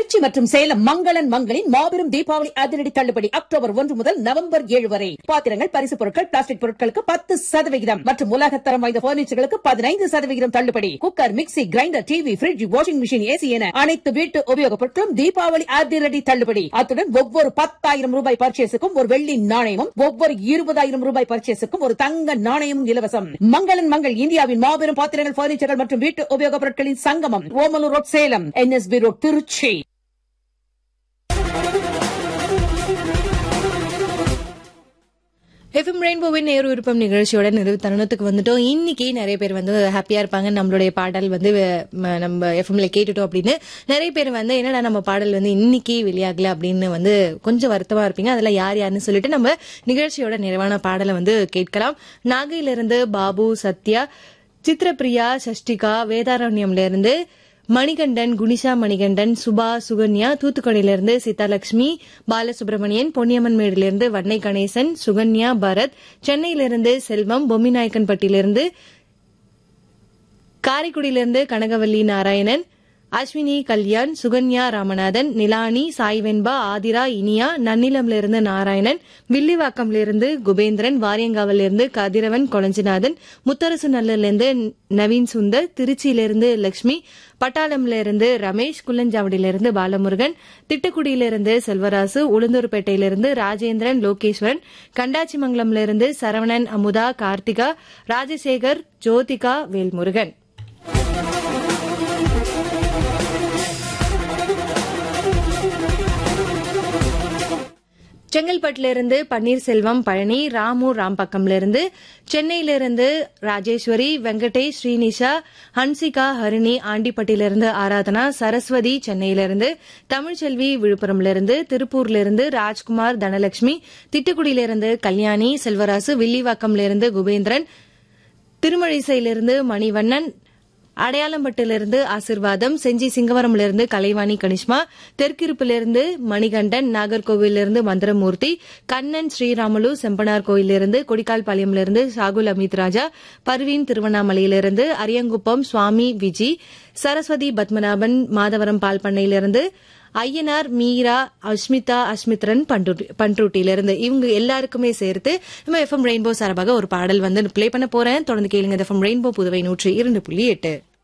திருச்சி மற்றும் சேலம் மங்களன் மங்களின் மாபெரும் தீபாவளி அதிரடி தள்ளுபடி அக்டோபர் ஒன்று முதல் நவம்பர் ஏழு வரை பாத்திரங்கள் பரிசு பொருட்கள் பிளாஸ்டிக் பொருட்களுக்கு பத்து சதவிகிதம் மற்றும் உலகத்தரம் வாய்ந்த பர்னிச்சர்களுக்கு பதினைந்து சதவிகிதம் தள்ளுபடி cooker mixie grinder TV fridge washing machine AC என அனைத்து வீட்டு உபயோகப் பொருட்களும் தீபாவளி அதிரடி தள்ளுபடி அத்துடன் ஒவ்வொரு பத்தாயிரம் ரூபாய் பர்ச்சேஸுக்கும் ஒரு வெள்ளி நாணயமும் ஒவ்வொரு இருபதாயிரம் ரூபாய் பர்ச்சேஸுக்கும் ஒரு தங்க நாணயமும் இலவசம் மங்களன் மங்கள் இந்தியாவின் மாபெரும் பாத்திரங்கள் பர்னிச்சர்கள் மற்றும் வீட்டு உபயோகப் பொருட்களின் சங்கமம் Omalur road Salem NSB road Tiruchi FM ரெயின்போவின் நேரு விருப்பம் நிகழ்ச்சியோட நிறைவு தருணத்துக்கு வந்துட்டோம் இன்னைக்கு நிறைய பேர் வந்து ஹாப்பியா இருப்பாங்க நம்மளுடைய பாடல் வந்து ம- நம்ம எஃப்எம்ல கேட்டுட்டோம் அப்படின்னு நிறைய பேர் வந்து என்னடா நம்ம பாடல் வந்து இன்னைக்கு வெளியாகல அப்படின்னு வந்து கொஞ்சம் வருத்தமா இருப்பீங்க அதுல யார் யாருன்னு சொல்லிட்டு நம்ம நிகழ்ச்சியோட நிறைவான பாடலை வந்து கேட்கலாம் நாகையிலிருந்து பாபு சத்யா சித்ரபிரியா சஷ்டிகா வேதாரண்யம்ல இருந்து மணிகண்டன் குனிஷா மணிகண்டன் சுபா சுகன்யா தூத்துக்குடியிலிருந்து சீதாலட்சுமி பாலசுப்ரமணியன் பொன்னியம்மன் மேடிலிருந்து வன்னை கணேசன் சுகன்யா பரத் சென்னையிலிருந்து செல்வம் பொம்மிநாயக்கன்பட்டியிலிருந்து காரைக்குடியிலிருந்து கனகவல்லி நாராயணன் அஸ்வினி கல்யாண் சுகன்யா ராமநாதன் நிலானி சாய்வென்பா ஆதிரா இனியா நன்னிலம்லிருந்து நாராயணன் வில்லிவாக்கம்லிருந்து குபேந்திரன் வாரியங்காவிலிருந்து கதிரவன் கொளஞ்சிநாதன் முத்தரசு நல்லிலிருந்து நவீன் சுந்தர் திருச்சியிலிருந்து லட்சுமி பட்டாளம்லிருந்து ரமேஷ் குள்ளஞ்சாவடியிலிருந்து பாலமுருகன் திட்டுக்குடியிலிருந்து செல்வராசு உளுந்தூர்பேட்டையிலிருந்து ராஜேந்திரன் லோகேஸ்வரன் கண்டாச்சிமங்கலம்லிருந்து சரவணன் அமுதா கார்த்திகா ராஜசேகர் ஜோதிகா வேல்முருகன் செங்கல்பட்டுல இருந்து பன்னீர்செல்வம் பழனி ராமு ராம்பக்கம்ல இருந்து சென்னையிலிருந்து ராஜேஸ்வரி வெங்கடேஷ் ஸ்ரீனிஷா ஹன்சிகா ஹரிணி ஆண்டிப்பட்டியிலிருந்து ஆராதனா சரஸ்வதி சென்னையிலிருந்து தமிழ்ச்செல்வி விழுப்புரம்ல இருந்து திருப்பூர்ல இருந்து ராஜ்குமார் தனலட்சுமி திட்டுக்குடியிலிருந்து கல்யாணி செல்வராசு வில்லிவாக்கம்ல இருந்து குபேந்திரன் திருமழிசையிலிருந்து மணிவண்ணன் அடையாளம்பட்டிலிருந்து ஆசிர்வாதம் செஞ்சி சிங்கவரம்லிருந்து கலைவாணி கனிஷ்மா தெற்கிருப்பிலிருந்து மணிகண்டன் நாகர்கோவிலிருந்து மந்திரமூர்த்தி கண்ணன் ஸ்ரீராமுலு செம்பனார் கோயிலிருந்து கொடிக்கால்பாளையமிலிருந்து சாகுல் அமித் ராஜா பர்வீன் திருவண்ணாமலையிலிருந்து அரியங்குப்பம் சுவாமி விஜி சரஸ்வதி பத்மநாபன் மாதவரம் பால் பண்ணையிலிருந்து ஐயனார் மீரா அஸ்மிதா அஸ்மித்ரன் பண்ருட்டி- பண்ருட்டியிலிருந்து இவங்க எல்லாருக்குமே சேர்த்து நம்ம எஃப்எம் ரெயின்போ சார்பாக ஒரு பாடல் வந்து ப்ளே பண்ண போறேன் தொடர்ந்து கேளுங்க எஃப்எம் ரெயின்போ புதுவை நூற்றி இரண்டு புள்ளி எட்டு